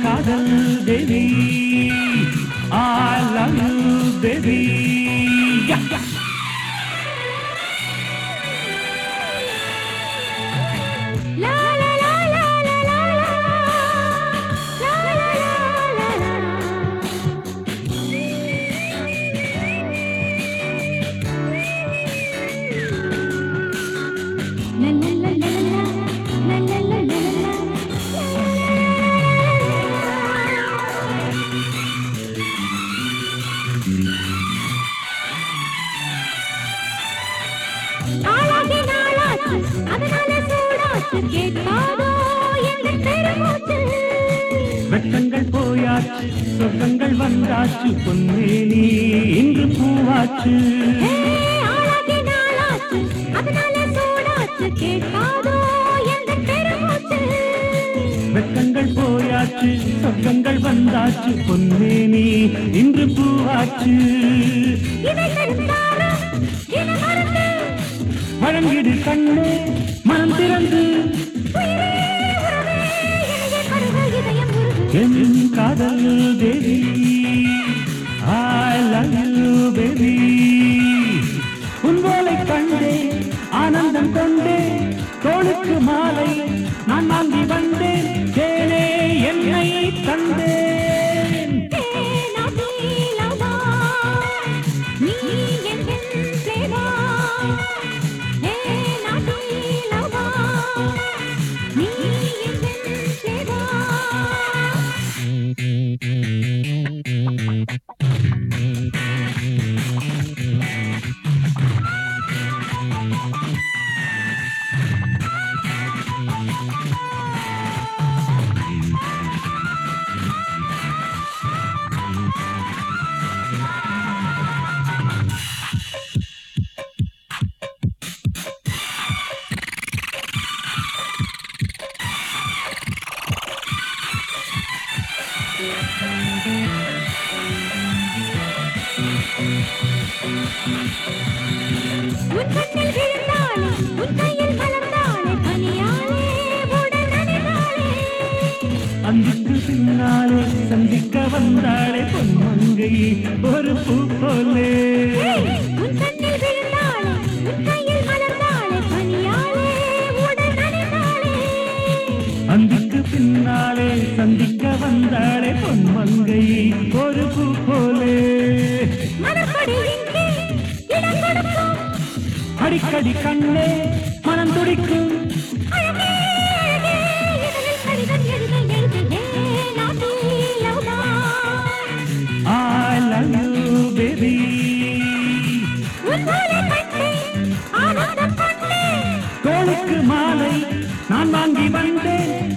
காதல் தேவி I love you baby yeah, yeah. Law law law law law law law. Law law law law law. La la la la la. La la la la la. நாளாகி நாளாச்சு, அதனால சூடாச்சு, கேட்காதோ எங்கள் பெருமூச்சு. வெட்டங்கள் போயாச்சு சொர்க்கங்கள் வந்தாச்சு பொன்னேனி இன்று பூவாச்சு ஏ, ஆளாகி நாளாச்சு, அதனால சூடாச்சு, கேட்காதோ எங்கள் பெருமூச்சு. வெட்டங்கள் போயாச்சு சொர்க்கங்கள் வந்தாச்சு பொன்னேனி இன்று பூவாச்சு இதை தடுத்தாலும் இதை மறந்து, வழங்கிடு கண்ணே மனம் திறந்து உயிரே, உறவே, இணைய கருக இதயம் உருகு. என் காதல் தேவி I love you baby உன் போலை கண்டே ஆனந்தம் கொண்டே தோளுக்கு மாலை நான் வாங்கி வந்தேன் தேனே என்னை தந்தேன் தேனா நீலமா, நீ எங்கள் தேவா. தேனா நீலமா, நீ எங்கள் தேவா. உன் கண்ணில் விழுந்தாளே, உன் கையில் மலர்ந்தாளே, பனியாலே உடல் நனைந்தாளே. அந்திக்கு பின்னாலே சந்திக்க வந்தாளே பொன்மங்கை ஒரு பூ போலே உன் கண்ணில் விழுந்தாளே, உன் கையில் மலர்ந்தாளே, பனியாலே உடல் நனைந்தாளே. அந்திக்கு பின்னாலே சந்திக்க வந்தாளே பொன்மங்கை ஒரு பூ போலே மனப்படி இங்கே இடம் கொடுக்கும். அடிக்கடி கண்ணே மனம் துடிக்கும் அழகே, அழகே, இதழில் கடிதம் எழுத எழுத Yanam நீலமா. I love you baby உன் போலே கண்டேன், ஆனந்தம் கொண்டேன். தோளுக்கு மாலை நான் வாங்கி வந்தேன்